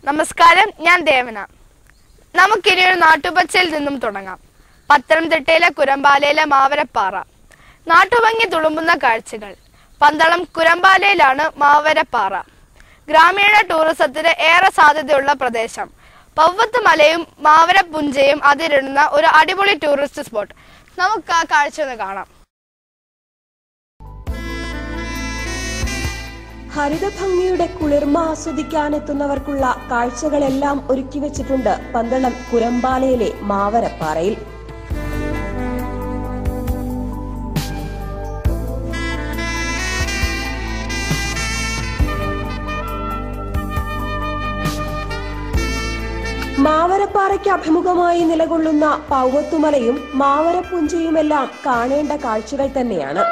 നമസ്കാരം ഞാൻ ദേവന നമുക്കിനി ഒരു നാട്ടുപച്ചയിൽ നിന്നും തുടങ്ങാം പത്തനംതിട്ടയിലെ കുരമ്പാലയിലെ മാവരപ്പാറ നാട്ടുഭംഗി തുളുമ്പുന്ന കാഴ്ചകൾ പന്തളം കുരമ്പാലയിലാണ് മാവരപ്പാറ ഗ്രാമീണ ടൂറിസത്തിന് ഏറെ സാധ്യതയുള്ള പ്രദേശം പൗവത്ത് മലയും മാവരപ്പുഞ്ചയും അതിരിടുന്ന ഒരു അടിപൊളി ടൂറിസ്റ്റ് സ്പോട്ട് നമുക്ക് ആ കാഴ്ച ഒന്ന് കാണാം ഹരിതഭംഗിയുടെ കുളിർമ ആസ്വദിക്കാനെത്തുന്നവർക്കുള്ള കാഴ്ചകളെല്ലാം ഒരുക്കി വെച്ചിട്ടുണ്ട് പന്തളം കുരമ്പാലയിലെ മാവരപ്പാറയിൽ മാവരപ്പാറയ്ക്ക് അഭിമുഖമായി നിലകൊള്ളുന്ന പൗവത്തുമലയും മാവരപ്പുഞ്ചയുമെല്ലാം കാണേണ്ട കാഴ്ചകൾ തന്നെയാണ്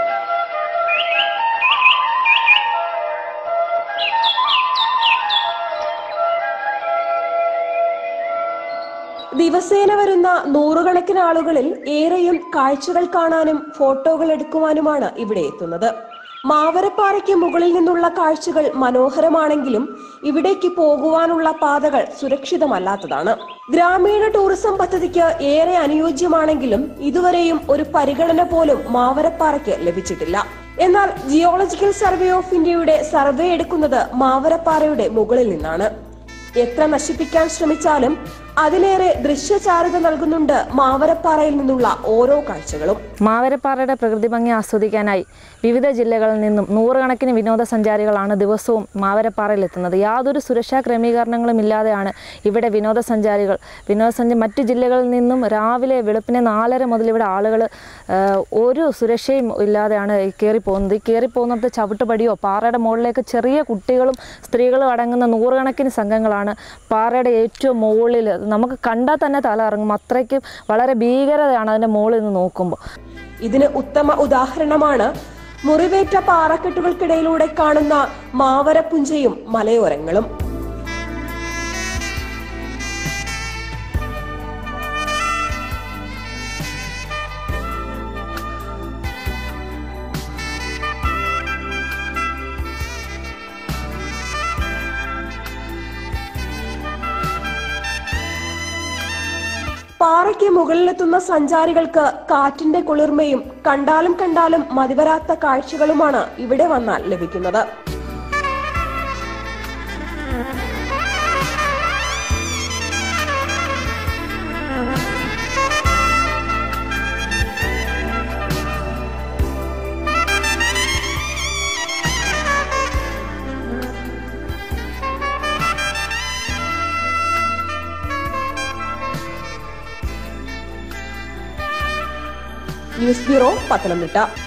ദിവസേന വരുന്ന നൂറുകണക്കിന് ആളുകളിൽ ഏറെയും കാഴ്ചകൾ കാണാനും ഫോട്ടോകൾ എടുക്കുവാനുമാണ് ഇവിടെ എത്തുന്നത് മാവരപ്പാറയ്ക്ക് മുകളിൽ നിന്നുള്ള കാഴ്ചകൾ മനോഹരമാണെങ്കിലും ഇവിടേക്ക് പോകുവാനുള്ള പാതകൾ സുരക്ഷിതമല്ലാത്തതാണ് ഗ്രാമീണ ടൂറിസം പദ്ധതിക്ക് ഏറെ അനുയോജ്യമാണെങ്കിലും ഇതുവരെയും ഒരു പരിഗണന പോലും മാവരപ്പാറയ്ക്ക് ലഭിച്ചിട്ടില്ല എന്നാൽ ജിയോളജിക്കൽ സർവേ ഓഫ് ഇന്ത്യയുടെ സർവേ എടുക്കുന്നത് മാവരപ്പാറയുടെ മുകളിൽ നിന്നാണ് എത്ര നശിപ്പിക്കാൻ ശ്രമിച്ചാലും അതിലേറെ ദൃശ്യചാരുത നൽകുന്നുണ്ട് മാവരപ്പാറയിൽ നിന്നുള്ള ഓരോ കാഴ്ചകളും മാവരപ്പാറയുടെ പ്രകൃതി ഭംഗി ആസ്വദിക്കാനായി വിവിധ ജില്ലകളിൽ നിന്നും നൂറുകണക്കിന് വിനോദസഞ്ചാരികളാണ് ദിവസവും മാവരപ്പാറയിൽ എത്തുന്നത് യാതൊരു സുരക്ഷാ ക്രമീകരണങ്ങളും ഇല്ലാതെയാണ് ഇവിടെ വിനോദസഞ്ചാരികൾ വിനോദസഞ്ചാര മറ്റു ജില്ലകളിൽ നിന്നും രാവിലെ വെളുപ്പിനെ നാലര മുതൽ ഇവിടെ ആളുകൾ ഒരു സുരക്ഷയും ഇല്ലാതെയാണ് കയറി പോകുന്നത് ഈ കയറി പോകുന്നത് ചവിട്ടുപടിയോ പാറയുടെ മുകളിലേക്ക് ചെറിയ കുട്ടികളും സ്ത്രീകളും അടങ്ങുന്ന നൂറുകണക്കിന് സംഘങ്ങളാണ് പാറയുടെ ഏറ്റവും മുകളിൽ നമുക്ക് കണ്ടാൽ തന്നെ തല ഇറങ്ങും അത്രയ്ക്കും വളരെ ഭീകരതയാണ് അതിൻ്റെ മുകളിൽ നിന്ന് നോക്കുമ്പോൾ ഇതിന് ഉത്തമ ഉദാഹരണമാണ് മുറിവേറ്റ പാറക്കെട്ടുകൾക്കിടയിലൂടെ കാണുന്ന മാവരപ്പുഞ്ചയും മലയോരങ്ങളും പാറയ്ക്ക് മുകളിലെത്തുന്ന സഞ്ചാരികൾക്ക് കാറ്റിന്റെ കുളിർമയും കണ്ടാലും കണ്ടാലും മതിവരാത്ത കാഴ്ചകളുമാണ് ഇവിടെ വന്നാൽ ലഭിക്കുന്നത് ന്യൂസ് ബ്യൂറോ പത്തനംതിട്ട